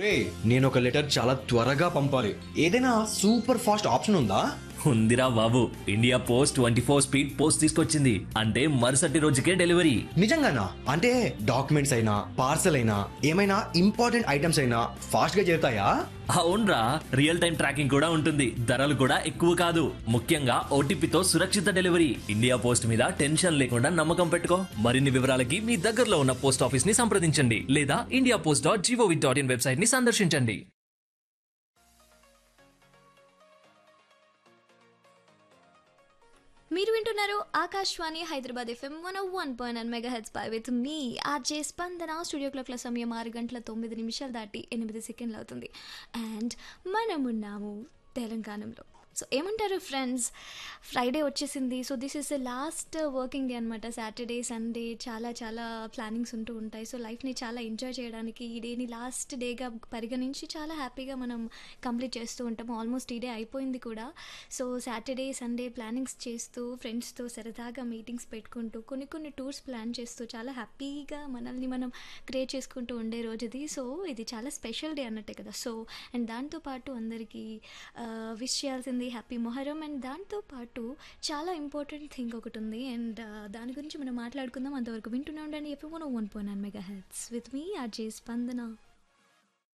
రే నేను ఒక లెటర్ చాలా త్వరగా పంపాలి ఏదైనా సూపర్ ఫాస్ట్ ఆప్షన్ ఉందా ఉందిరా బాబు India post twenty four speed post తీసుకొచ్చింది అంటే మరుసటి రోజుకే డెలివరీ నిజంగానా అంటే డాక్యుమెంట్స్ అయినా పార్సల్ అయినా ఏమైనా ఇంపార్టెంట్ ఐటమ్స్ అయినా ఫాస్ట్ గా చేరుతాయా అవునరా రియల్ టైం ట్రాకింగ్ కూడా ఉంటుంది ధరలు కూడా ఎక్కువ కాదు ముఖ్యంగా ఓటీపీతో సురక్షిత డెలివరీ ఇండియా పోస్ట్ మీద టెన్షన్ లేకుండా నమ్మకం పెట్టుకో మరిన్ని వివరాలకి మీ దగ్గరలో ఉన్న పోస్ట్ ఆఫీస్ ని సంప్రదించండి లేదా India post dot gov dot in website ని సందర్శించండి మీరు వింటున్నారు Akashvani Hyderabad FM one one point nine mega hits పై with me RJ Spandana studio క్లాక్ల సమయం ఆరు గంటల తొమ్మిది నిమిషాలు దాటి ఎనిమిది సెకండ్లు అవుతుంది అండ్ మనమున్నాము తెలంగాణలో సో ఏమంటారు ఫ్రెండ్స్ ఫ్రైడే వచ్చేసింది so this is the last working day అనమాట సాటర్డే సండే చాలా చాలా ప్లానింగ్స్ ఉంటూ ఉంటాయి సో లైఫ్ని చాలా ఎంజాయ్ చేయడానికి ఈ డేని లాస్ట్ డేగా పరిగణించి చాలా హ్యాపీగా మనం కంప్లీట్ చేస్తూ ఉంటాము ఆల్మోస్ట్ ఈ డే అయిపోయింది కూడా సో సాటర్డే సండే ప్లానింగ్స్ చేస్తూ ఫ్రెండ్స్తో సరదాగా మీటింగ్స్ పెట్టుకుంటూ కొన్ని కొన్ని టూర్స్ ప్లాన్ చేస్తూ చాలా హ్యాపీగా మనల్ని మనం క్రియేట్ చేసుకుంటూ ఉండే రోజు ఇది సో ఇది చాలా స్పెషల్ డే అన్నట్టే కదా సో అండ్ దాంతోపాటు అందరికీ విష్ చేయాల్సింది హ్యాపీ మొహరం అండ్ దాంతోపాటు చాలా ఇంపార్టెంట్ థింగ్ ఒకటి ఉంది అండ్ దాని గురించి మనం మాట్లాడుకుందాం అంతవరకు వింటూనే ఉండండి ఎప్పుడు మనం one point nine mega hits with me RJ స్పందన